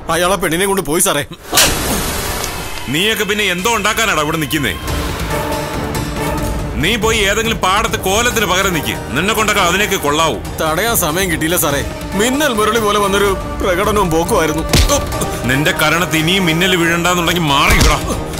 അയാളെ പെണ്ണിനെ കൊണ്ട് പോയി സാറേ നീയൊക്കെ പിന്നെ എന്തോ ഉണ്ടാക്കാനാടാ ഇവിടെ നിൽക്കുന്നേ നീ പോയി ഏതെങ്കിലും പാടത്ത് കോലത്തിന് പകരം നിൽക്ക് നിന്നെ കൊണ്ടൊക്കെ അതിനൊക്കെ കൊള്ളാവൂ തടയാൻ സമയം കിട്ടിയില്ല സാറേ മിന്നൽ മുരളി പോലെ വന്നൊരു പ്രകടനവും പോക്കുമായിരുന്നു ഉപ്പ്. നിന്റെ കരണത്ത് ഇനിയും മിന്നൽ വീഴണ്ടെന്നുണ്ടെങ്കിൽ മാറിക്കടാ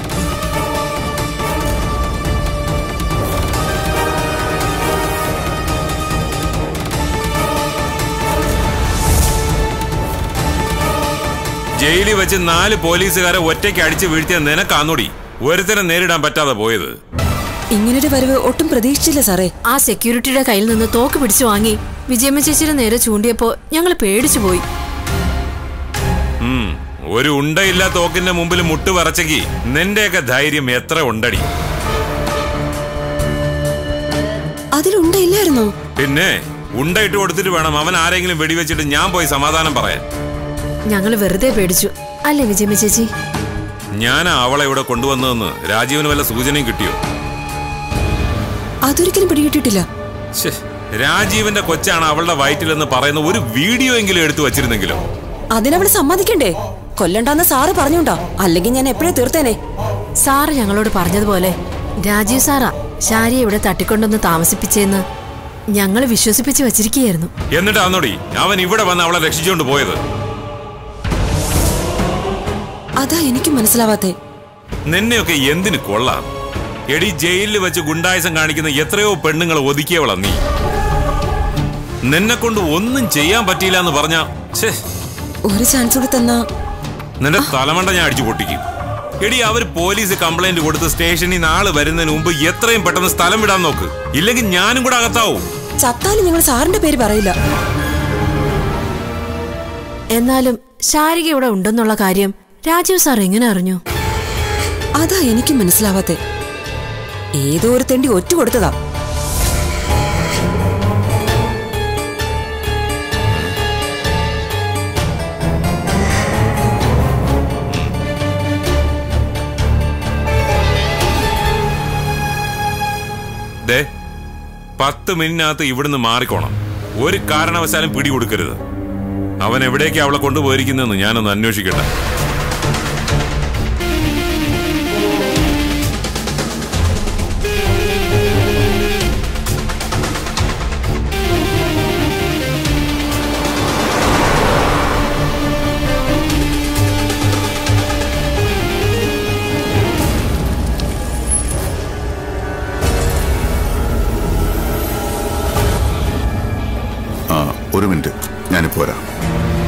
ജയിലിൽ വെച്ച് നാല് പോലീസുകാരെ ഒറ്റയ്ക്ക് അടിച്ചു വീഴ്ത്തിയ നിനക്കാന്നോടി ഒരുത്തരം നേരിടാൻ പറ്റാതെ പോയത് ഇങ്ങനൊരു വരവ് ഒട്ടും പ്രതീക്ഷിച്ചില്ല സാറേ ആ സെക്യൂരിറ്റിയുടെ കയ്യിൽ നിന്ന് തോക്ക് പിടിച്ചു വാങ്ങി വിജയമ്മ ചേച്ചിയുടെ നേരെ ചൂണ്ടിയപ്പോ ഞങ്ങൾ പേടിച്ചു പോയി ഉം, ഒരു ഉണ്ടയില്ല തോക്കിന്റെ മുമ്പിൽ മുട്ട് വരച്ചെങ്കി നിന്റെയൊക്കെ ധൈര്യം എത്ര ഉണ്ടടി അതിലുണ്ടായില്ലായിരുന്നോ പിന്നെ ഉണ്ടയിട്ട് കൊടുത്തിട്ട് വേണം അവൻ ആരെങ്കിലും വെടിവെച്ചിട്ട് ഞാൻ പോയി സമാധാനം പറയാൻ ഞങ്ങൾ വെറുതെ പേടിച്ചു അല്ലേ വിജയമ്മ ചേച്ചി ഞാനാ അവളെ ഇവിടെ കൊണ്ടുവന്നതെന്ന് രാജീവിന് വല്ല സൂചനയും കിട്ടിയോ അതൊരിക്കലും പിടികിട്ടിട്ടില്ല ശ്ശേ, രാജീവിന്റെ കൊച്ചാണ് അവളുടെ വയറ്റിലെന്ന് പറയുന്ന ഒരു വീഡിയോ എങ്കിലും എടുത്തു വച്ചിരുന്നെങ്കിലോ അതിനവള് സമ്മതിക്കണ്ടേ കൊല്ലണ്ടാന്ന് സാറ് പറഞ്ഞുണ്ടാ അല്ലെങ്കിൽ ഞാൻ എപ്പോഴേ തീർത്തേനെ സാറ് ഞങ്ങളോട് പറഞ്ഞതുപോലെ രാജീവ് സാറാ ശാരിയെ ഇവിടെ തട്ടിക്കൊണ്ടൊന്ന് താമസിപ്പിച്ചെന്ന് ഞങ്ങൾ വിശ്വസിപ്പിച്ച് വച്ചിരിക്കുകയായിരുന്നു എന്നിട്ട് അന്നോടി അവൻ ഇവിടെ വന്ന് അവളെ രക്ഷിച്ചുകൊണ്ട് പോയത് അതാ എനിക്ക് മനസ്സിലാവാത്തെ നിന്നെയൊക്കെ എന്തിന് കൊള്ളാം എടി ജയിലിൽ വെച്ച് ഗുണ്ടായസം കാണിക്കുന്ന എത്രയോ പെണ്ണുങ്ങൾ ഒതുക്കിയവളാ നീ നിന്നെ കൊണ്ട് ഒന്നും ചെയ്യാൻ പറ്റിയില്ല എന്ന് പറഞ്ഞ ഒരു ചാൻസ് കൂടി തന്നാ നിന്റെ തലമണ്ട ഞാൻ അടിച്ചു പൊട്ടിക്കും എടി അവർ പോലീസ് കംപ്ലൈന്റ് കൊടുത്ത് സ്റ്റേഷനിൽ നാളെ വരുന്നതിന് മുമ്പ് എത്രയും പെട്ടെന്ന് സ്ഥലം വിടാൻ നോക്ക് ഇല്ലെങ്കിൽ ഞാനും കൂടെ അകത്താവും ചത്താലും ഞങ്ങൾ സാറിന്റെ പേര് പറയില്ല എന്നാലും ശാരിക ഇവിടെ ഉണ്ടെന്നുള്ള കാര്യം രാജീവ് സാർ എങ്ങനെ അറിഞ്ഞു അതാ എനിക്ക് മനസ്സിലാവാത്തെ ഏതോ ഒരു തെണ്ടി ഒറ്റ കൊടുത്തതാ ദേ പത്ത് മിനിറ്റിനകത്ത് ഇവിടുന്ന് മാറിക്കോണം ഒരു കാരണവശാലും പിടി കൊടുക്കരുത് അവൻ എവിടേക്കാ അവളെ കൊണ്ടുപോയിരിക്കുന്നതെന്ന് ഞാനൊന്ന് അന്വേഷിക്കട്ടെ ആ ഒരു മിനിറ്റ് ഞാനിപ്പോ വരാം